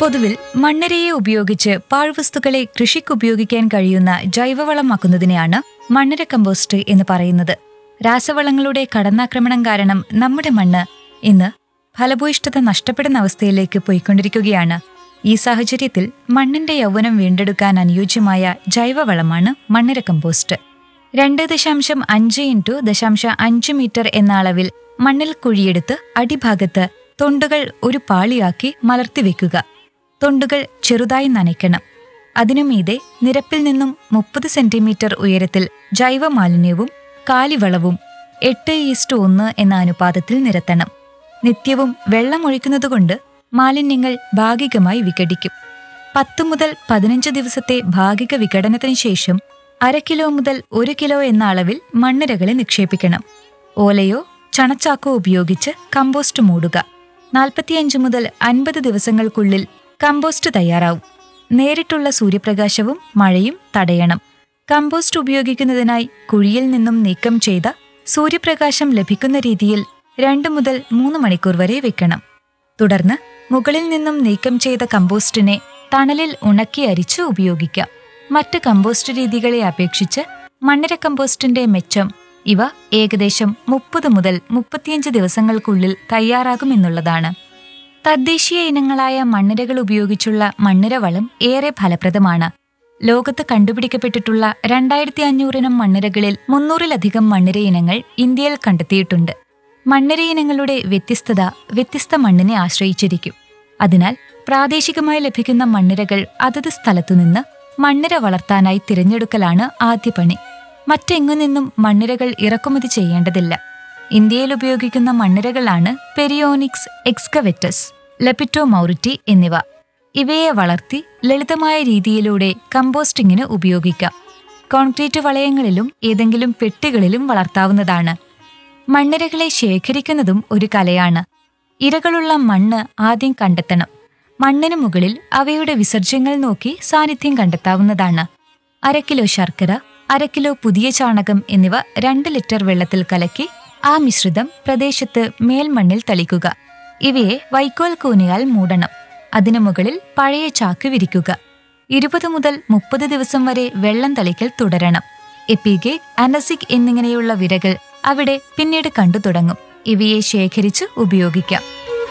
പൊതുവിൽ മണ്ണിരയെ ഉപയോഗിച്ച് പാഴ്വസ്തുക്കളെ കൃഷിക്ക് ഉപയോഗിക്കാൻ കഴിയുന്ന ജൈവവളമാക്കുന്നതിനെയാണ് മണ്ണിര കമ്പോസ്റ്റ് എന്ന് പറയുന്നത് രാസവളങ്ങളുടെ കടന്നാക്രമണം കാരണം നമ്മുടെ മണ്ണ് ഇന്ന് ഫലഭൂയിഷ്ഠത നഷ്ടപ്പെടുന്ന അവസ്ഥയിലേക്ക് പോയിക്കൊണ്ടിരിക്കുകയാണ് ഈ സാഹചര്യത്തിൽ മണ്ണിന്റെ യൗവനം വീണ്ടെടുക്കാൻ അനുയോജ്യമായ ജൈവവളമാണ് മണ്ണിര കമ്പോസ്റ്റ് രണ്ട് ദശാംശം അഞ്ച് ഇൻറ്റു ദശാംശ അഞ്ച് മീറ്റർ എന്ന അളവിൽ മണ്ണിൽ കുഴിയെടുത്ത് അടിഭാഗത്ത് തൊണ്ടുകൾ ഒരു പാളിയാക്കി മലർത്തിവെക്കുക തൊണ്ടുകൾ ചെറുതായി നനയ്ക്കണം അതിനുമീതെ നിരപ്പിൽ നിന്നും മുപ്പത് സെന്റിമീറ്റർ ഉയരത്തിൽ ജൈവമാലിന്യവും കാലിവളവും എട്ട് ഈസ്റ്റ് ഒന്ന് എന്ന അനുപാതത്തിൽ നിരത്തണം നിത്യവും വെള്ളമൊഴിക്കുന്നതുകൊണ്ട് മാലിന്യങ്ങൾ ഭാഗികമായി വിഘടിക്കും പത്ത് മുതൽ പതിനഞ്ച് ദിവസത്തെ ഭാഗിക വിഘടനത്തിന് ശേഷം അര കിലോ മുതൽ ഒരു കിലോ എന്ന അളവിൽ മണ്ണിരകളെ നിക്ഷേപിക്കണം ഓലയോ ചണച്ചാക്കോ ഉപയോഗിച്ച് കമ്പോസ്റ്റ് മൂടുക നാൽപ്പത്തിയഞ്ച് മുതൽ അൻപത് ദിവസങ്ങൾക്കുള്ളിൽ കമ്പോസ്റ്റ് തയ്യാറാവും നേരിട്ടുള്ള സൂര്യപ്രകാശവും മഴയും തടയണം കമ്പോസ്റ്റ് ഉപയോഗിക്കുന്നതിനായി കുഴിയിൽ നിന്നും നീക്കം ചെയ്ത സൂര്യപ്രകാശം ലഭിക്കുന്ന രീതിയിൽ രണ്ട് മുതൽ മൂന്ന് മണിക്കൂർ വരെ വെക്കണം തുടർന്ന് മുകളിൽ നിന്നും നീക്കം ചെയ്ത കമ്പോസ്റ്റിനെ തണലിൽ ഉണക്കി അരിച്ച് ഉപയോഗിക്കാം മറ്റ് കമ്പോസ്റ്റ് രീതികളെ അപേക്ഷിച്ച് മണ്ണിര കമ്പോസ്റ്റിന്റെ മെച്ചം ഇവ ഏകദേശം മുപ്പത് മുതൽ മുപ്പത്തിയഞ്ച് ദിവസങ്ങൾക്കുള്ളിൽ തയ്യാറാകുമെന്നുള്ളതാണ് തദ്ദേശീയ ഇനങ്ങളായ മണ്ണിരകൾ ഉപയോഗിച്ചുള്ള മണ്ണിര വളം ഏറെ ഫലപ്രദമാണ് ലോകത്ത് കണ്ടുപിടിക്കപ്പെട്ടിട്ടുള്ള രണ്ടായിരത്തി അഞ്ഞൂറിനം മണ്ണിരകളിൽ മുന്നൂറിലധികം മണ്ണിര ഇനങ്ങൾ ഇന്ത്യയിൽ കണ്ടെത്തിയിട്ടുണ്ട് മണ്ണിര ഇനങ്ങളുടെ വ്യത്യസ്തത വ്യത്യസ്ത മണ്ണിനെ ആശ്രയിച്ചിരിക്കും അതിനാൽ പ്രാദേശികമായി ലഭിക്കുന്ന മണ്ണിരകൾ അതത് സ്ഥലത്തുനിന്ന് മണ്ണിര വളർത്താനായി തിരഞ്ഞെടുക്കലാണ് ആദ്യ പണി മറ്റെങ്ങു നിന്നും മണ്ണിരകൾ ഇറക്കുമതി ചെയ്യേണ്ടതില്ല ഇന്ത്യയിൽ ഉപയോഗിക്കുന്ന മണ്ണിരകളാണ് പെരിയോണിക്സ് എക്സ്കവെറ്റസ് ലെപ്പിറ്റോ മൗറിറ്റി എന്നിവ ഇവയെ വളർത്തി ലളിതമായ രീതിയിലൂടെ കമ്പോസ്റ്റിങ്ങിന് ഉപയോഗിക്കാം കോൺക്രീറ്റ് വളയങ്ങളിലും ഏതെങ്കിലും പെട്ടികളിലും വളർത്താവുന്നതാണ് മണ്ണിരകളെ ശേഖരിക്കുന്നതും ഒരു കലയാണ് ഇരകളുള്ള മണ്ണ് ആദ്യം കണ്ടെത്തണം മണ്ണിന് മുകളിൽ അവയുടെ വിസർജ്യങ്ങൾ നോക്കി സാന്നിധ്യം കണ്ടെത്താവുന്നതാണ് അര കിലോ ശർക്കര അര കിലോ പുതിയ ചാണകം എന്നിവ രണ്ട് ലിറ്റർ വെള്ളത്തിൽ കലക്കി ആ മിശ്രിതം പ്രദേശത്ത് മേൽമണ്ണിൽ തളിക്കുക ഇവയെ വൈക്കോൽ കൂനിയാൽ മൂടണം അതിനു മുകളിൽ പഴയ ചാക്ക് വിരിക്കുക ഇരുപത് മുതൽ മുപ്പത് ദിവസം വരെ വെള്ളം തളിക്കൽ തുടരണം എപ്പിഗെ അനസിക് എന്നിങ്ങനെയുള്ള വിരകൾ അവിടെ പിന്നീട് കണ്ടു തുടങ്ങും ഇവയെ ശേഖരിച്ച് ഉപയോഗിക്കാം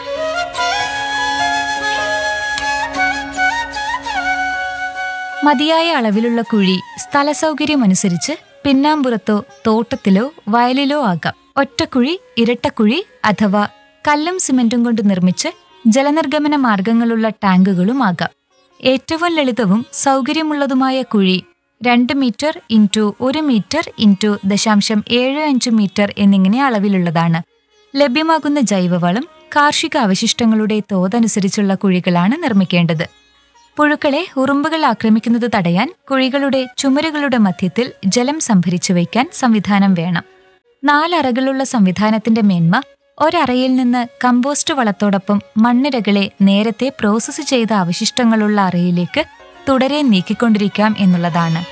മതിയായ അളവിലുള്ള കുഴി സ്ഥലസൗകര്യമനുസരിച്ച് പിന്നാമ്പുറത്തോ തോട്ടത്തിലോ വയലിലോ ആകാം ഒറ്റക്കുഴി ഇരട്ടക്കുഴി അഥവാ കല്ലും സിമന്റും കൊണ്ട് നിർമ്മിച്ച് ജലനിർഗമന മാർഗങ്ങളുള്ള ടാങ്കുകളും ആകാം ഏറ്റവും ലളിതവും സൗകര്യമുള്ളതുമായ കുഴി രണ്ട് മീറ്റർ ഇൻറ്റു ഒരു മീറ്റർ ഇൻറ്റു ദശാംശം ഏഴ് അഞ്ച് മീറ്റർ എന്നിങ്ങനെ അളവിലുള്ളതാണ് ലഭ്യമാകുന്ന ജൈവവളം കാർഷിക അവശിഷ്ടങ്ങളുടെ തോതനുസരിച്ചുള്ള കുഴികളാണ് നിർമ്മിക്കേണ്ടത് പുഴുക്കളെ ഉറുമ്പുകൾ ആക്രമിക്കുന്നത് തടയാൻ കുഴികളുടെ ചുമരുകളുടെ മധ്യത്തിൽ ജലം സംഭരിച്ചു വയ്ക്കാൻ സംവിധാനം വേണം നാലറകളുള്ള സംവിധാനത്തിന്റെ മേന്മ ഒരറയിൽ നിന്ന് കമ്പോസ്റ്റ് വളത്തോടൊപ്പം മണ്ണിരകളെ നേരത്തെ പ്രോസസ്സ് ചെയ്ത അവശിഷ്ടങ്ങളുള്ള അറയിലേക്ക് തുടരെ നീക്കിക്കൊണ്ടിരിക്കാം എന്നുള്ളതാണ്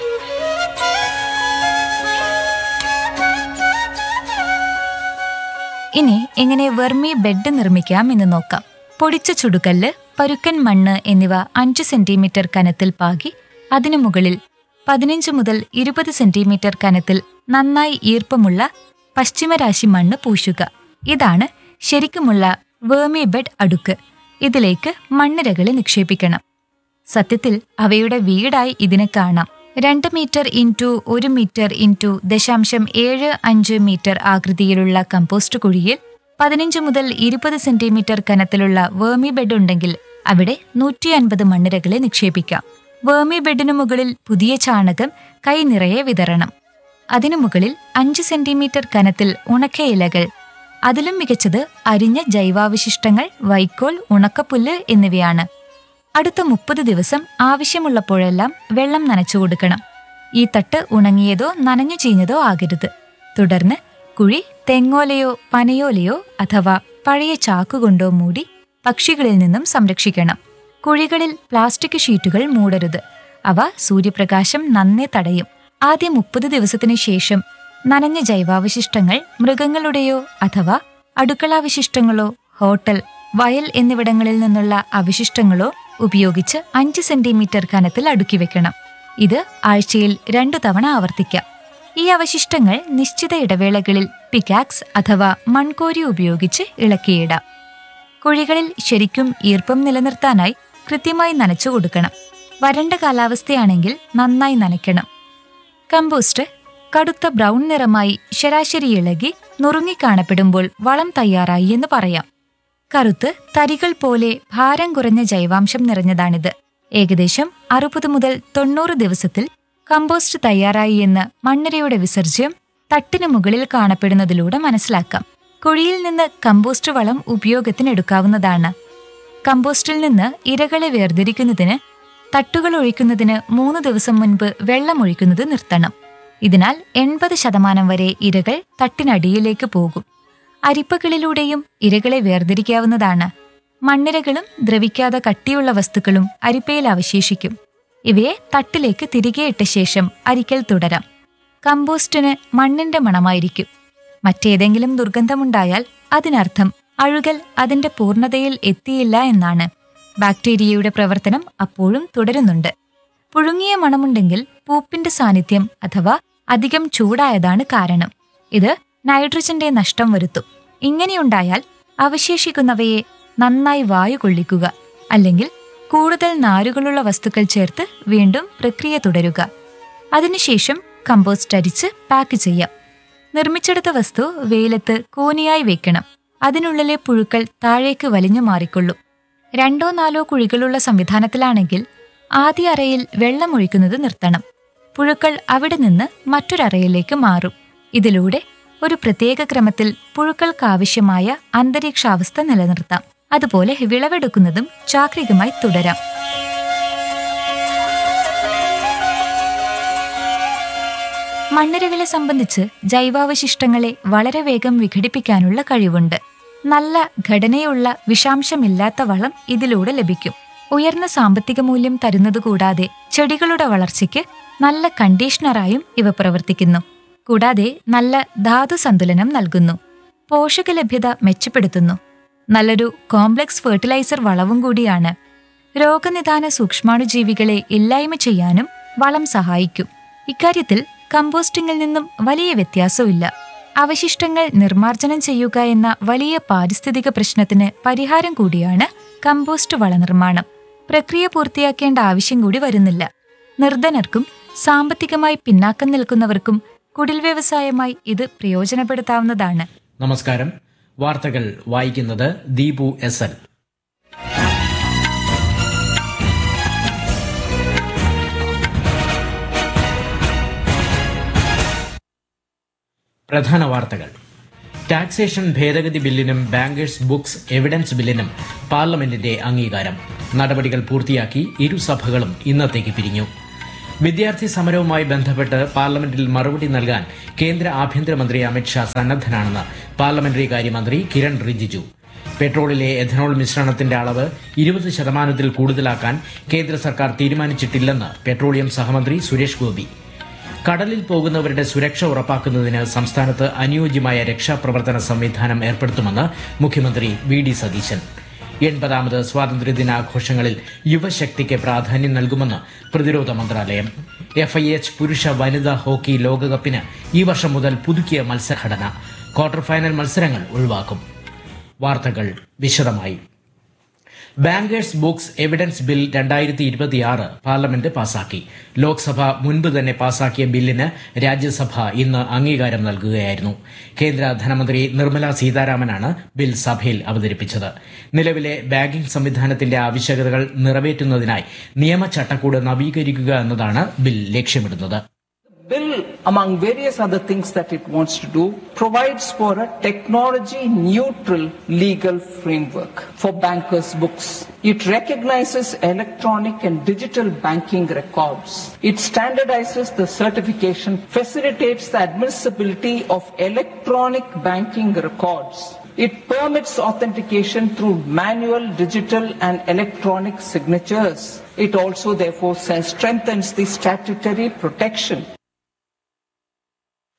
ഇനി എങ്ങനെ വെർമി ബെഡ് നിർമ്മിക്കാം എന്ന് നോക്കാം പൊടിച്ച ചുടുകല്ല് പരുക്കൻ മണ്ണ് എന്നിവ അഞ്ച് സെന്റിമീറ്റർ കനത്തിൽ പാകി അതിനു മുകളിൽ പതിനഞ്ച് മുതൽ ഇരുപത് സെന്റിമീറ്റർ കനത്തിൽ നന്നായി ഈർപ്പമുള്ള പശ്ചിമരാശി മണ്ണ് പൂശുക ഇതാണ് ശരിക്കുമുള്ള വേമി ബെഡ് അടുക്ക് ഇതിലേക്ക് മണ്ണിരകളെ നിക്ഷേപിക്കണം സത്യത്തിൽ അവയുടെ വീടായി ഇതിനെ കാണാം രണ്ട് മീറ്റർ ഇൻറ്റു ഒരു മീറ്റർ ഇൻറ്റു ദശാംശം ഏഴ് അഞ്ച് മീറ്റർ ആകൃതിയിലുള്ള കമ്പോസ്റ്റ് കുഴിയിൽ പതിനഞ്ച് മുതൽ ഇരുപത് സെന്റിമീറ്റർ കനത്തിലുള്ള വേമി ബെഡ് ഉണ്ടെങ്കിൽ അവിടെ നൂറ്റി അൻപത് മണ്ണിരകളെ നിക്ഷേപിക്കാം വേമി ബെഡിനു മുകളിൽ പുതിയ ചാണകം കൈ നിറയെ വിതറണം അതിനു മുകളിൽ അഞ്ച് സെന്റിമീറ്റർ കനത്തിൽ ഉണക്ക ഇലകൾ അതിലും മികച്ചത് അരിഞ്ഞ ജൈവാവശിഷ്ടങ്ങൾ വൈക്കോൽ ഉണക്കപ്പുല്ല് എന്നിവയാണ് അടുത്ത മുപ്പത് ദിവസം ആവശ്യമുള്ളപ്പോഴെല്ലാം വെള്ളം നനച്ചു കൊടുക്കണം ഈ തട്ട് ഉണങ്ങിയതോ നനഞ്ഞു ചീഞ്ഞതോ ആകരുത് തുടർന്ന് കുഴി തെങ്ങോലയോ പനയോലയോ അഥവാ പഴയ ചാക്കുകൊണ്ടോ മൂടി പക്ഷികളിൽ നിന്നും സംരക്ഷിക്കണം കുഴികളിൽ പ്ലാസ്റ്റിക് ഷീറ്റുകൾ മൂടരുത് അവ സൂര്യപ്രകാശം നന്നെ തടയും ആദ്യ മുപ്പത് ദിവസത്തിനു ശേഷം നനഞ്ഞ ജൈവാവശിഷ്ടങ്ങൾ മൃഗങ്ങളുടെയോ അഥവാ അടുക്കളാവശിഷ്ടങ്ങളോ ഹോട്ടൽ വയൽ എന്നിവിടങ്ങളിൽ നിന്നുള്ള അവശിഷ്ടങ്ങളോ ഉപയോഗിച്ച് അഞ്ച് സെന്റിമീറ്റർ കനത്തിൽ അടുക്കി വെക്കണം ഇത് ആഴ്ചയിൽ രണ്ടു തവണ ആവർത്തിക്കാം ഈ അവശിഷ്ടങ്ങൾ നിശ്ചിത ഇടവേളകളിൽ പിക്കാക്സ് അഥവാ മൺകോരി ഉപയോഗിച്ച് ഇളക്കിയിടാം കുഴികളിൽ ശരിക്കും ഈർപ്പം നിലനിർത്താനായി കൃത്യമായി നനച്ചു കൊടുക്കണം വരണ്ട കാലാവസ്ഥയാണെങ്കിൽ നന്നായി നനയ്ക്കണം കമ്പോസ്റ്റ് കടുത്ത ബ്രൗൺ നിറമായി ശരാശരി ഇളകി നുറുങ്ങി കാണപ്പെടുമ്പോൾ വളം തയ്യാറായി എന്ന് പറയാം കറുത്ത് തരികൾ പോലെ ഭാരം കുറഞ്ഞ ജൈവാംശം നിറഞ്ഞതാണിത് ഏകദേശം അറുപത് മുതൽ തൊണ്ണൂറ് ദിവസത്തിൽ കമ്പോസ്റ്റ് തയ്യാറായി എന്ന് മണ്ണരയുടെ വിസർജ്യം തട്ടിനു മുകളിൽ കാണപ്പെടുന്നതിലൂടെ മനസ്സിലാക്കാം കുഴിയിൽ നിന്ന് കമ്പോസ്റ്റ് വളം ഉപയോഗത്തിനെടുക്കാവുന്നതാണ് കമ്പോസ്റ്റിൽ നിന്ന് ഇരകളെ വേർതിരിക്കുന്നതിന് തട്ടുകൾ ഒഴിക്കുന്നതിന് മൂന്ന് ദിവസം മുൻപ് വെള്ളം ഒഴിക്കുന്നത് നിർത്തണം ഇതിനാൽ എൺപത് ശതമാനം വരെ ഇരകൾ തട്ടിനടിയിലേക്ക് പോകും അരിപ്പകളിലൂടെയും ഇരകളെ വേർതിരിക്കാവുന്നതാണ് മണ്ണിരകളും ദ്രവിക്കാതെ കട്ടിയുള്ള വസ്തുക്കളും അരിപ്പയിൽ അവശേഷിക്കും ഇവയെ തട്ടിലേക്ക് തിരികെ ഇട്ട ശേഷം അരിക്കൽ തുടരാം കമ്പോസ്റ്റിന് മണ്ണിന്റെ മണമായിരിക്കും മറ്റേതെങ്കിലും ദുർഗന്ധമുണ്ടായാൽ അതിനർത്ഥം അഴുകൽ അതിന്റെ പൂർണ്ണതയിൽ എത്തിയില്ല എന്നാണ് ബാക്ടീരിയയുടെ പ്രവർത്തനം അപ്പോഴും തുടരുന്നുണ്ട് പുഴുങ്ങിയ മണമുണ്ടെങ്കിൽ പൂപ്പിന്റെ സാന്നിധ്യം അഥവാ അധികം ചൂടായതാണ് കാരണം ഇത് നൈട്രജന്റെ നഷ്ടം വരുത്തും ഇങ്ങനെയുണ്ടായാൽ അവശേഷിക്കുന്നവയെ നന്നായി വായു കൊള്ളിക്കുക അല്ലെങ്കിൽ കൂടുതൽ നാരുകളുള്ള വസ്തുക്കൾ ചേർത്ത് വീണ്ടും പ്രക്രിയ തുടരുക അതിനുശേഷം കമ്പോസ്റ്റ് അരിച്ച് പാക്ക് ചെയ്യാം നിർമ്മിച്ചെടുത്ത വസ്തു വെയിലത്ത് കോനിയായി വെക്കണം അതിനുള്ളിലെ പുഴുക്കൾ താഴേക്ക് വലിഞ്ഞു മാറിക്കൊള്ളും രണ്ടോ നാലോ കുഴികളുള്ള സംവിധാനത്തിലാണെങ്കിൽ ആദ്യ അറയിൽ വെള്ളം ഒഴിക്കുന്നത് നിർത്തണം പുഴുക്കൾ അവിടെ നിന്ന് മറ്റൊരറയിലേക്ക് മാറും ഇതിലൂടെ ഒരു പ്രത്യേക ക്രമത്തിൽ പുഴുക്കൾക്കാവശ്യമായ അന്തരീക്ഷാവസ്ഥ നിലനിർത്താം അതുപോലെ വിളവെടുക്കുന്നതും ചാക്രികമായി തുടരാം മണ്ണിരകളെ സംബന്ധിച്ച് ജൈവാവശിഷ്ടങ്ങളെ വളരെ വേഗം വിഘടിപ്പിക്കാനുള്ള കഴിവുണ്ട് നല്ല ഘടനയുള്ള വിഷാംശമില്ലാത്ത വളം ഇതിലൂടെ ലഭിക്കും ഉയർന്ന സാമ്പത്തിക മൂല്യം തരുന്നതുകൂടാതെ ചെടികളുടെ വളർച്ചയ്ക്ക് നല്ല കണ്ടീഷണറായും ഇവ പ്രവർത്തിക്കുന്നു കൂടാതെ നല്ല ധാതു സന്തുലനം നൽകുന്നു പോഷകലഭ്യത മെച്ചപ്പെടുത്തുന്നു നല്ലൊരു കോംപ്ലക്സ് ഫെർട്ടിലൈസർ വളവും കൂടിയാണ് രോഗനിദാന സൂക്ഷ്മാണുജീവികളെ ഇല്ലായ്മ ചെയ്യാനും വളം സഹായിക്കും ഇക്കാര്യത്തിൽ കമ്പോസ്റ്റിംഗിൽ നിന്നും വലിയ വ്യത്യാസമില്ല അവശിഷ്ടങ്ങൾ നിർമ്മാർജ്ജനം ചെയ്യുക എന്ന വലിയ പാരിസ്ഥിതിക പ്രശ്നത്തിന് പരിഹാരം കൂടിയാണ് കമ്പോസ്റ്റ് വളനിർമ്മാണം പ്രക്രിയ പൂർത്തിയാക്കേണ്ട ആവശ്യം കൂടി വരുന്നില്ല നിർധനർക്കും സാമ്പത്തികമായി പിന്നാക്കം നിൽക്കുന്നവർക്കും കുടിൽ വ്യവസായമായി ഇത് പ്രയോജനപ്പെടുത്താവുന്നതാണ് നമസ്കാരം വാർത്തകൾ വായിക്കുന്നത് ദീപു എസ് എൽ പ്രധാന വാർത്തകൾ ടാക്സേഷൻ ഭേദഗതി ബില്ലിനും ബാങ്കേഴ്സ് ബുക്സ് എവിഡൻസ് ബില്ലിനും പാർലമെന്റിന്റെ അംഗീകാരം നടപടികൾ പൂർത്തിയാക്കി ഇരുസഭകളും ഇന്നത്തേക്ക് പിരിഞ്ഞു വിദ്യാർത്ഥി സമരവുമായി ബന്ധപ്പെട്ട് പാർലമെന്റിൽ മറുപടി നൽകാൻ കേന്ദ്ര ആഭ്യന്തരമന്ത്രി അമിത്ഷാ സന്നദ്ധനാണെന്ന് പാർലമെന്ററി കാര്യമന്ത്രി കിരൺ റിജിജു പെട്രോളിലെ എഥനോൾ മിശ്രണത്തിന്റെ അളവ് ഇരുപത് ശതമാനത്തിൽ കൂടുതലാക്കാൻ കേന്ദ്ര സർക്കാർ തീരുമാനിച്ചിട്ടില്ലെന്ന് പെട്രോളിയം സഹമന്ത്രി സുരേഷ് ഗോപി കടലിൽ പോകുന്നവരുടെ സുരക്ഷ ഉറപ്പാക്കുന്നതിന് സംസ്ഥാനത്ത് അനുയോജ്യമായ രക്ഷാപ്രവർത്തന സംവിധാനം ഏർപ്പെടുത്തുമെന്ന് മുഖ്യമന്ത്രി വി ഡി സതീശൻ എൺപതാമത് സ്വാതന്ത്ര്യദിനാഘോഷങ്ങളിൽ യുവശക്തിക്ക് പ്രാധാന്യം നൽകുമെന്ന് പ്രതിരോധ മന്ത്രാലയം എഫ് ഐ എച്ച് പുരുഷ വനിതാ ഹോക്കി ലോകകപ്പിന് ഈ വർഷം മുതൽ പുതുക്കിയ മത്സരഘടന ക്വാർട്ടർ ഫൈനൽ മത്സരങ്ങൾ ഒഴിവാക്കും വാർത്തകൾ വിശദമായി ബാങ്കേഴ്സ് ബുക്സ് എവിഡൻസ് ബിൽ രണ്ടായിരത്തി ഇരുപത്തിയാറ് പാർലമെന്റ് പാസാക്കി ലോക്സഭ മുൻപ് തന്നെ പാസാക്കിയ ബില്ലിന് രാജ്യസഭ ഇന്ന് അംഗീകാരം നൽകുകയായിരുന്നു കേന്ദ്ര ധനമന്ത്രി നിർമ്മല സീതാരാമനാണ് ബിൽ സഭയിൽ അവതരിപ്പിച്ചത് നിലവിലെ ബാങ്കിംഗ് സംവിധാനത്തിന്റെ ആവശ്യകതകൾ നിറവേറ്റുന്നതിനായി നിയമചട്ടക്കൂട് നവീകരിക്കുക എന്നതാണ് ബിൽ ലക്ഷ്യമിടുന്നത് bill, among various other things that it wants to do, provides for a technology neutral legal framework for bankers' books. It recognizes electronic and digital banking records. It standardizes the certification, facilitates the admissibility of electronic banking records. It permits authentication through manual, digital, and electronic signatures. It also, therefore, strengthens the statutory protection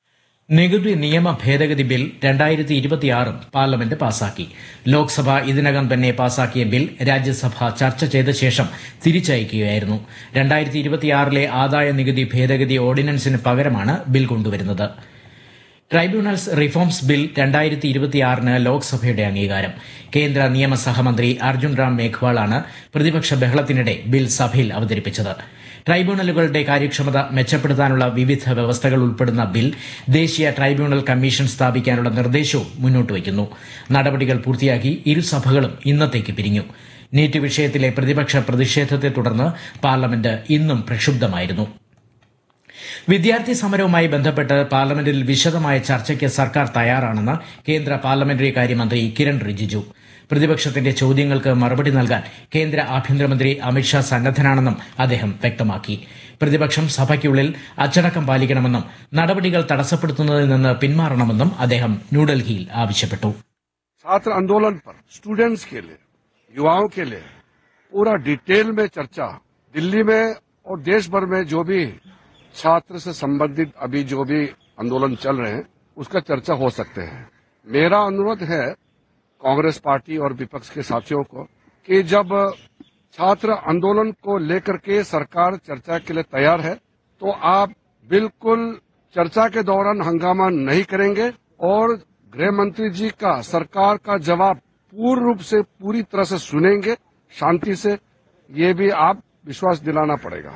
നികുതി നിയമ ഭേദഗതി bill രണ്ടായിരത്തി ഇരുപത്തിയാറും parliament പാസാക്കി ലോക്സഭ ഇതിനകം തന്നെ പാസാക്കിയ bill Rajya Sabha ചർച്ച ചെയ്ത ശേഷം തിരിച്ചയക്കുകയായിരുന്നു രണ്ടായിരത്തി ഇരുപത്തിയാറിലെ ആദായ നികുതി ഭേദഗതി ഓർഡിനൻസിന് പകരമാണ് ബിൽ കൊണ്ടുവരുന്നത് ട്രൈബ്യൂണൽസ് റിഫോംസ് ബിൽ രണ്ടായിരത്തി ഇരുപത്തിയാറിന് ലോക്സഭയുടെ അംഗീകാരം കേന്ദ്ര നിയമസഹമന്ത്രി അർജുൻ റാം മേഘ്വാളാണ് പ്രതിപക്ഷ ബഹളത്തിനിടെ ബിൽ സഭയിൽ അവതരിപ്പിച്ചത് ട്രൈബ്യൂണലുകളുടെ കാര്യക്ഷമത മെച്ചപ്പെടുത്താനുള്ള വിവിധ വ്യവസ്ഥകൾ ഉൾപ്പെടുന്ന ബിൽ ദേശീയ ട്രൈബ്യൂണൽ കമ്മീഷൻ സ്ഥാപിക്കാനുള്ള നിർദ്ദേശവും മുന്നോട്ട് വയ്ക്കുന്നു നടപടികൾ പൂർത്തിയാക്കി ഇരുസഭകളും ഇന്നത്തേക്ക് പിരിഞ്ഞു നീറ്റ് വിഷയത്തിലെ പ്രതിപക്ഷ പ്രതിഷേധത്തെ തുടർന്ന് പാർലമെന്റ് ഇന്നും പ്രക്ഷുബ്ധമായിരുന്നു വിദ്യാർത്ഥി സമരവുമായി ബന്ധപ്പെട്ട് പാർലമെന്റിൽ വിശദമായ ചർച്ചയ്ക്ക് സർക്കാർ തയ്യാറാണെന്ന് കേന്ദ്ര പാർലമെന്ററി കാര്യമന്ത്രി കിരൺ റിജിജു പ്രതിപക്ഷത്തിന്റെ ചോദ്യങ്ങൾക്ക് മറുപടി നൽകാൻ കേന്ദ്ര ആഭ്യന്തരമന്ത്രി അമിത്ഷാ സന്നദ്ധനാണെന്നും അദ്ദേഹം വ്യക്തമാക്കി പ്രതിപക്ഷം സഭയ്ക്കുള്ളിൽ അച്ചടക്കം പാലിക്കണമെന്നും നടപടികൾ തടസ്സപ്പെടുത്തുന്നതിൽ നിന്ന് പിന്മാറണമെന്നും അദ്ദേഹം ന്യൂഡൽഹിയിൽ ആവശ്യപ്പെട്ടു छात्र आंदोलन पर स्टूडेंट्स के लिए युवाओं के लिए पूरा डिटेल में चर्चा दिल्ली में और देश भर में जो भी छात्र से संबंधित अभी जो भी आंदोलन चल रहे हैं उसका चर्चा हो सकते हैं मेरा अनुरोध है कांग्रेस पार्टी और विपक्ष के साथियों को कि जब छात्र आंदोलन को लेकर के सरकार चर्चा के लिए तैयार है तो आप बिल्कुल चर्चा के दौरान हंगामा नहीं करेंगे और गृह मंत्री जी का सरकार का जवाब पूर्ण रूप से पूरी तरह से सुनेंगे शांति से ये भी आप विश्वास दिलाना पड़ेगा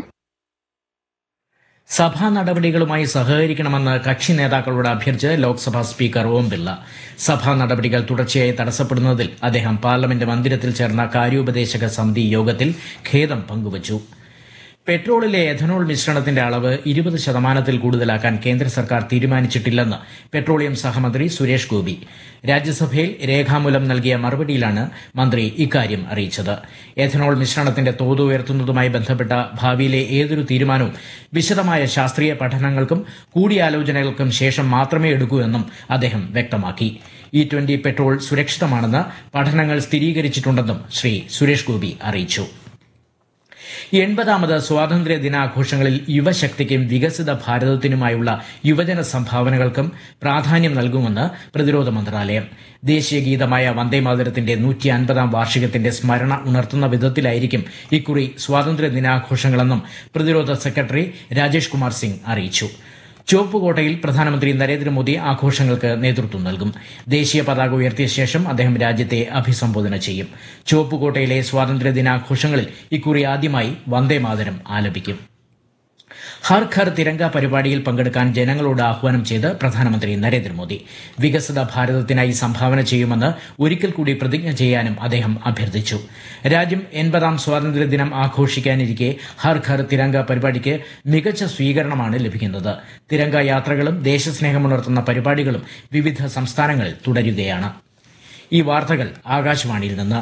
സഭാ നടപടികളുമായി സഹകരിക്കണമെന്ന് കക്ഷി നേതാക്കളോട് അഭ്യർത്ഥിച്ച് ലോക്സഭാ സ്പീക്കർ ഓം ബിർള സഭാ നടപടികൾ തുടർച്ചയായി തടസ്സപ്പെടുന്നതിൽ അദ്ദേഹം പാർലമെന്റ് മന്ദിരത്തിൽ ചേർന്ന കാര്യോപദേശക സമിതി യോഗത്തിൽ ഖേദം പങ്കുവച്ചു പെട്രോളിലെ എഥനോൾ മിശ്രണത്തിന്റെ അളവ് ഇരുപത് ശതമാനത്തിൽ കൂടുതലാക്കാൻ കേന്ദ്ര സർക്കാർ തീരുമാനിച്ചിട്ടില്ലെന്ന് പെട്രോളിയം സഹമന്ത്രി സുരേഷ് ഗോപി രാജ്യസഭയിൽ രേഖാമൂലം നൽകിയ മറുപടിയിലാണ് മന്ത്രി ഇക്കാര്യം അറിയിച്ചത് എഥനോൾ മിശ്രണത്തിന്റെ തോത് ഉയർത്തുന്നതുമായി ബന്ധപ്പെട്ട ഭാവിയിലെ ഏതൊരു തീരുമാനവും വിശദമായ ശാസ്ത്രീയ പഠനങ്ങൾക്കും കൂടിയാലോചനകൾക്കും ശേഷം മാത്രമേ എടുക്കൂ എന്നും അദ്ദേഹം വ്യക്തമാക്കി ഇ ട്വന്റി പെട്രോൾ സുരക്ഷിതമാണെന്ന് പഠനങ്ങൾ സ്ഥിരീകരിച്ചിട്ടുണ്ടെന്നും ശ്രീ സുരേഷ് ഗോപി അറിയിച്ചു എൺപതാമത് സ്വാതന്ത്ര്യ ദിനാഘോഷങ്ങളിൽ യുവശക്തിക്കും വികസിത ഭാരതത്തിനുമായുള്ള യുവജന സംഭാവനകൾക്കും പ്രാധാന്യം നൽകുമെന്ന് പ്രതിരോധ മന്ത്രാലയം ദേശീയ ഗീതമായ വന്ദേമാതരത്തിന്റെ നൂറ്റി അൻപതാം വാർഷികത്തിന്റെ സ്മരണ ഉണർത്തുന്ന വിധത്തിലായിരിക്കും ഇക്കുറി സ്വാതന്ത്ര്യ ദിനാഘോഷങ്ങളെന്നും പ്രതിരോധ സെക്രട്ടറി രാജേഷ് കുമാർ സിംഗ് അറിയിച്ചു ചുവപ്പുകോട്ടയിൽ പ്രധാനമന്ത്രി നരേന്ദ്രമോദി ആഘോഷങ്ങൾക്ക് നേതൃത്വം നൽകും ദേശീയ പതാക ഉയർത്തിയ ശേഷം അദ്ദേഹം രാജ്യത്തെ അഭിസംബോധന ചെയ്യും ചുവപ്പുകോട്ടയിലെ സ്വാതന്ത്ര്യ ദിനാഘോഷങ്ങളിൽ ഇക്കുറി ആദ്യമായി വന്ദേമാതരം ആലപിക്കും ഹർ ഘർ തിരങ്ക പരിപാടിയിൽ പങ്കെടുക്കാൻ ജനങ്ങളോട് ആഹ്വാനം ചെയ്ത് പ്രധാനമന്ത്രി നരേന്ദ്രമോദി വികസിത ഭാരതത്തിനായി സംഭാവന ചെയ്യുമെന്ന് ഒരിക്കൽ കൂടി പ്രതിജ്ഞ ചെയ്യാനും അദ്ദേഹം അഭ്യർത്ഥിച്ചു രാജ്യം എൺപതാം സ്വാതന്ത്ര്യദിനം ആഘോഷിക്കാനിരിക്കെ ഹർ ഘർ തിരങ്ക പരിപാടിക്ക് മികച്ച സ്വീകരണമാണ് ലഭിക്കുന്നത് തിരങ്ക യാത്രകളും ദേശസ്നേഹമുണർത്തുന്ന പരിപാടികളും വിവിധ സംസ്ഥാനങ്ങളിൽ തുടരുകയാണ് ഈ വാർത്തകൾ ആകാശവാണിയിൽ നിന്ന്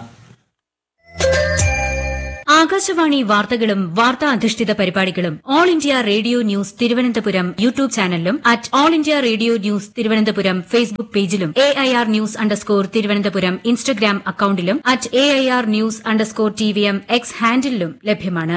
ആകാശവാണി വാർത്തകളും വാർത്താ അധിഷ്ഠിത പരിപാടികളും All India Radio News Thiruvananthapuram YouTube ചാനലിലും at All India Radio News Thiruvananthapuram Facebook പേജിലും A I R news underscore Thiruvananthapuram Instagram അക്കൌണ്ടിലും at A I R news underscore T V M X ഹാൻഡിലും ലഭ്യമാണ്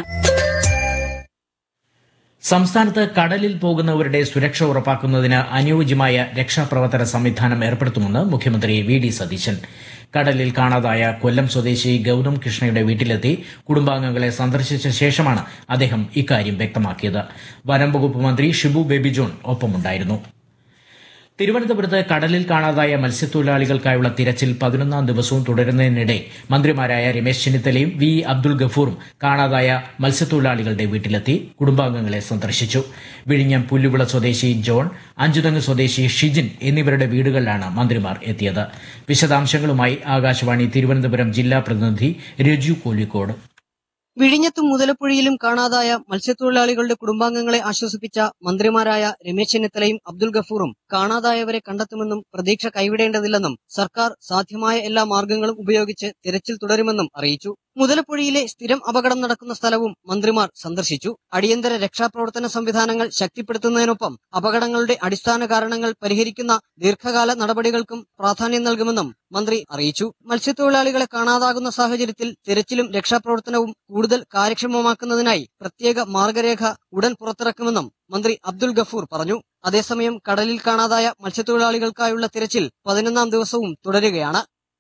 സംസ്ഥാനത്ത് കടലിൽ പോകുന്നവരുടെ സുരക്ഷ ഉറപ്പാക്കുന്നതിന് അനുയോജ്യമായ രക്ഷാപ്രവർത്തന സംവിധാനം ഏർപ്പെടുത്തുമെന്ന് മുഖ്യമന്ത്രി വി ഡി സതീശൻ കടലിൽ കാണാതായ കൊല്ലം സ്വദേശി ഗൌതം കൃഷ്ണയുടെ വീട്ടിലെത്തി കുടുംബാംഗങ്ങളെ സന്ദർശിച്ച ശേഷമാണ് അദ്ദേഹം ഇക്കാര്യം വ്യക്തമാക്കിയത് വനം വകുപ്പ് മന്ത്രി ഷിബു ബേബി ജോൺ ഒപ്പമുണ്ടായിരുന്നു തിരുവനന്തപുരത്ത് കടലിൽ കാണാതായ മത്സ്യത്തൊഴിലാളികൾക്കായുള്ള തിരച്ചിൽ പതിനൊന്നാം ദിവസവും തുടരുന്നതിനിടെ മന്ത്രിമാരായ രമേശ് ചെന്നിത്തലയും വി അബ്ദുൾ ഗഫൂറും കാണാതായ മത്സ്യത്തൊഴിലാളികളുടെ വീട്ടിലെത്തി കുടുംബാംഗങ്ങളെ സന്ദർശിച്ചു വിഴിഞ്ഞം പുല്ലുവിള സ്വദേശി ജോൺ അഞ്ചുതങ്ങ് സ്വദേശി ഷിജിൻ എന്നിവരുടെ വീടുകളിലാണ് മന്ത്രിമാർ എത്തിയത് വിശദാംശങ്ങളുമായി ആകാശവാണി തിരുവനന്തപുരം ജില്ലാ പ്രതിനിധി രജു കോലിക്കോട് വിഴിഞ്ഞത്തും മുതലപ്പുഴയിലും കാണാതായ മത്സ്യത്തൊഴിലാളികളുടെ കുടുംബാംഗങ്ങളെ ആശ്വസിപ്പിച്ച മന്ത്രിമാരായ രമേശ് ചെന്നിത്തലയും അബ്ദുൽ ഗഫൂറും കാണാതായവരെ കണ്ടെത്തുമെന്നും പ്രതീക്ഷ കൈവിടേണ്ടതില്ലെന്നും സർക്കാർ സാധ്യമായ എല്ലാ മാർഗങ്ങളും ഉപയോഗിച്ച് തിരച്ചിൽ തുടരുമെന്നും അറിയിച്ചു മുതലപ്പുഴയിലെ സ്ഥിരം അപകടം നടക്കുന്ന സ്ഥലവും മന്ത്രിമാർ സന്ദർശിച്ചു അടിയന്തര രക്ഷാപ്രവർത്തന സംവിധാനങ്ങൾ ശക്തിപ്പെടുത്തുന്നതിനൊപ്പം അപകടങ്ങളുടെ അടിസ്ഥാന കാരണങ്ങൾ പരിഹരിക്കുന്ന ദീർഘകാല നടപടികൾക്കും പ്രാധാന്യം നൽകുമെന്നും മന്ത്രി അറിയിച്ചു മത്സ്യത്തൊഴിലാളികളെ കാണാതാകുന്ന സാഹചര്യത്തിൽ തിരച്ചിലും രക്ഷാപ്രവർത്തനവും കൂടുതൽ കാര്യക്ഷമമാക്കുന്നതിനായി പ്രത്യേക മാർഗരേഖ ഉടൻ പുറത്തിറക്കുമെന്നും മന്ത്രി അബ്ദുൽ ഗഫൂർ പറഞ്ഞു അതേസമയം കടലിൽ കാണാതായ മത്സ്യത്തൊഴിലാളികൾക്കായുള്ള തിരച്ചിൽ പതിനൊന്നാം ദിവസവും തുടരുകയാണ്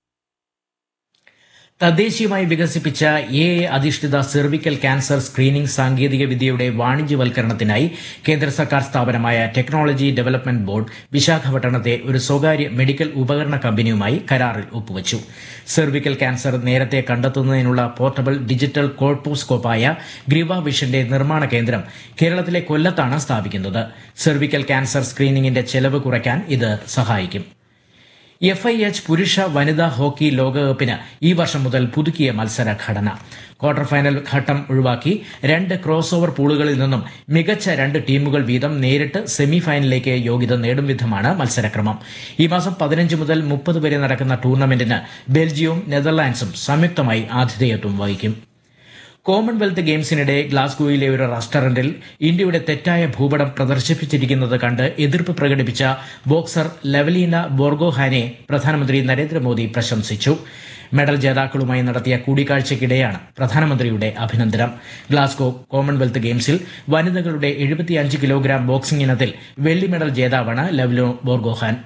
തദ്ദേശീയമായി വികസിപ്പിച്ച എ എ അധിഷ്ഠിത സെർവിക്കൽ ക്യാൻസർ സ്ക്രീനിംഗ് സാങ്കേതിക വിദ്യയുടെ വാണിജ്യവൽക്കരണത്തിനായി കേന്ദ്ര സർക്കാർ സ്ഥാപനമായ ടെക്നോളജി ഡെവലപ്മെന്റ് ബോർഡ് വിശാഖപട്ടണത്തെ ഒരു സ്വകാര്യ മെഡിക്കൽ ഉപകരണ കമ്പനിയുമായി കരാറിൽ ഒപ്പുവച്ചു സെർവിക്കൽ ക്യാൻസർ നേരത്തെ കണ്ടെത്തുന്നതിനുള്ള പോർട്ടബിൾ ഡിജിറ്റൽ കോൾപോസ്കോപ്പായ ഗ്രീവ വിഷന്റെ നിർമ്മാണ കേന്ദ്രം കേരളത്തിലെ കൊല്ലത്താണ് സ്ഥാപിക്കുന്നത് സെർവിക്കൽ ക്യാൻസർ സ്ക്രീനിംഗിന്റെ ചെലവ് കുറയ്ക്കാൻ ഇത് സഹായിക്കും എഫ് ഐ എച്ച് പുരുഷ വനിതാ ഹോക്കി ലോകകപ്പിന് ഈ വർഷം മുതൽ പുതുക്കിയ മത്സര ഘടന ക്വാർട്ടർ ഫൈനൽ ഘട്ടം ഒഴിവാക്കി രണ്ട് ക്രോസ് ഓവർ പൂളുകളിൽ നിന്നും മികച്ച രണ്ട് ടീമുകൾ വീതം നേരിട്ട് സെമി ഫൈനലിലേക്ക് യോഗ്യത നേടും വിധമാണ് മത്സരക്രമം ഈ മാസം പതിനഞ്ച് മുതൽ മുപ്പത് വരെ നടക്കുന്ന ടൂർണമെന്റിന് ബെൽജിയവും നെതർലാൻഡ്സും സംയുക്തമായി ആതിഥേയത്വം വഹിക്കും കോമൺവെൽത്ത് ഗെയിംസിനിടെ ഗ്ലാസ്ഗോയിലെ ഒരു റെസ്റ്റോറന്റിൽ ഇന്ത്യയുടെ തെറ്റായ ഭൂപടം പ്രദർശിപ്പിച്ചിരിക്കുന്നത് കണ്ട് എതിർപ്പ് പ്രകടിപ്പിച്ച ബോക്സർ ലവലീന ബോർഗോഹാനെ പ്രധാനമന്ത്രി നരേന്ദ്രമോദി പ്രശംസിച്ചു മെഡൽ ജേതാക്കളുമായി നടത്തിയ കൂടിക്കാഴ്ചയ്ക്കിടെയാണ് പ്രധാനമന്ത്രിയുടെ അഭിനന്ദനം ഗ്ലാസ്ഗോ കോമൺവെൽത്ത് ഗെയിംസിൽ വനിതകളുടെ എഴുപത്തിയഞ്ച് കിലോഗ്രാം ബോക്സിംഗ് ഇനത്തിൽ വെള്ളി മെഡൽ ജേതാവാണ് ലവ്ലോ ബോർഗോഹാൻ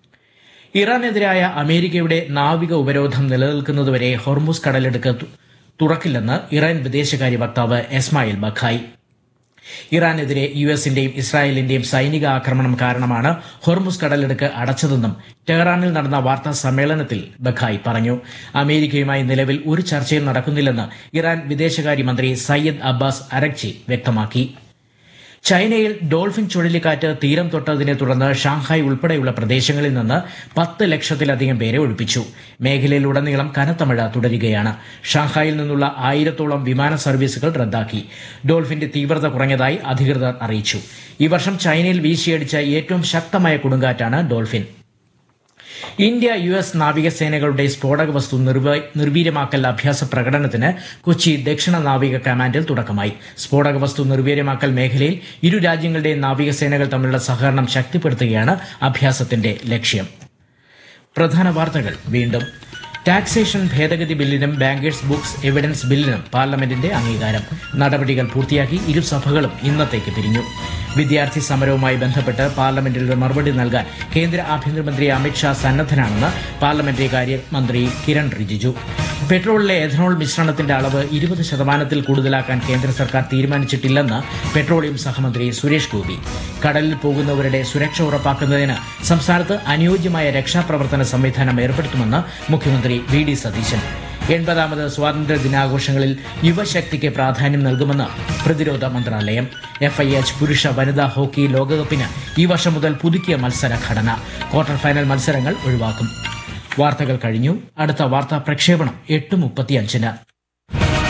ഇറാനെതിരായ അമേരിക്കയുടെ നാവിക ഉപരോധം നിലനിൽക്കുന്നതുവരെ ഹൊർമുസ് കടലെടുക്ക് തു- തുറക്കില്ലെന്ന് ഇറാൻ വിദേശകാര്യ വക്താവ് എസ്മായിൽ ബഖായി ഇറാനെതിരെ യു എസിന്റെയും ഇസ്രായേലിന്റെയും സൈനിക ആക്രമണം കാരണമാണ് ഹൊർമുസ് കടലെടുക്ക് അടച്ചതെന്നും ടെഹ്റാനിൽ നടന്ന വാർത്താ സമ്മേളനത്തിൽ ബഖായി പറഞ്ഞു അമേരിക്കയുമായി നിലവിൽ ഒരു ചർച്ചയും നടക്കുന്നില്ലെന്ന് ഇറാൻ വിദേശകാര്യമന്ത്രി സയ്യദ് അബ്ബാസ് അരക്ചി വ്യക്തമാക്കി ചൈനയിൽ ഡോൾഫിൻ ചുഴലിക്കാറ്റ് തീരം തൊട്ടതിനെ തുടർന്ന് ഷാങ്ഹായ് ഉൾപ്പെടെയുള്ള പ്രദേശങ്ങളിൽ നിന്ന് പത്ത് ലക്ഷത്തിലധികം പേരെ ഒഴിപ്പിച്ചു മേഖലയിലുടനീളം കനത്ത മഴ തുടരുകയാണ് ഷാങ്ഹായിൽ നിന്നുള്ള ആയിരത്തോളം വിമാന സർവീസുകൾ റദ്ദാക്കി ഡോൾഫിന്റെ തീവ്രത കുറഞ്ഞതായി അധികൃതർ അറിയിച്ചു ഈ വർഷം ചൈനയിൽ വീശിയടിച്ച ഏറ്റവും ശക്തമായ കൊടുങ്കാറ്റാണ് ഡോൾഫിൻ ഇന്ത്യ യു എസ് നാവികസേനകളുടെ സ്ഫോടക വസ്തു നിർവ- നിർവീര്യമാക്കൽ അഭ്യാസ പ്രകടനത്തിന് കൊച്ചി ദക്ഷിണ നാവിക കമാൻഡിൽ തുടക്കമായി സ്ഫോടക വസ്തു നിർവീര്യമാക്കൽ മേഖലയിൽ ഇരു രാജ്യങ്ങളുടെയും നാവികസേനകൾ തമ്മിലുള്ള സഹകരണം ശക്തിപ്പെടുത്തുകയാണ് അഭ്യാസത്തിന്റെ ലക്ഷ്യം പ്രധാന വാർത്തകൾ വീണ്ടും ടാക്സേഷൻ ഭേദഗതി ബില്ലിനും ബാങ്കേഴ്സ് ബുക്സ് എവിഡൻസ് ബില്ലിനും പാർലമെന്റിന്റെ അംഗീകാരം നടപടികൾ പൂർത്തിയാക്കി ഇരുസഭകളും ഇന്നത്തേക്ക് പിരിഞ്ഞു വിദ്യാർത്ഥി സമരവുമായി ബന്ധപ്പെട്ട് പാർലമെന്റിൽ മറുപടി നൽകാൻ കേന്ദ്ര ആഭ്യന്തരമന്ത്രി അമിത്ഷാ സന്നദ്ധനാണെന്ന് പാർലമെന്ററി കാര്യമന്ത്രി കിരൺ റിജിജു പെട്രോളിലെ എഥനോൾ മിശ്രണത്തിന്റെ അളവ് ഇരുപത് ശതമാനത്തിൽ കൂടുതലാക്കാൻ കേന്ദ്ര സർക്കാർ തീരുമാനിച്ചിട്ടില്ലെന്ന് പെട്രോളിയം സഹമന്ത്രി സുരേഷ് ഗോപി കടലിൽ പോകുന്നവരുടെ സുരക്ഷ ഉറപ്പാക്കുന്നതിന് സംസ്ഥാനത്ത് അനുയോജ്യമായ രക്ഷാപ്രവർത്തന സംവിധാനം ഏർപ്പെടുത്തുമെന്ന് മുഖ്യമന്ത്രി വി ഡി സതീശൻ എൺപതാമത് സ്വാതന്ത്ര്യ ദിനാഘോഷങ്ങളിൽ യുവശക്തിക്ക് പ്രാധാന്യം നൽകുമെന്ന് പ്രതിരോധ മന്ത്രാലയം എഫ് ഐ എച്ച് പുരുഷ വനിതാ ഹോക്കി ലോകകപ്പിന് ഈ വർഷം മുതൽ പുതുക്കിയ മത്സര ഘടന ക്വാർട്ടർ ഫൈനൽ മത്സരങ്ങൾ ഒഴിവാക്കും വാർത്തകൾ കഴിഞ്ഞു അടുത്ത വാർത്താ പ്രക്ഷേപണം എട്ട് മുപ്പത്തിയഞ്ചിന്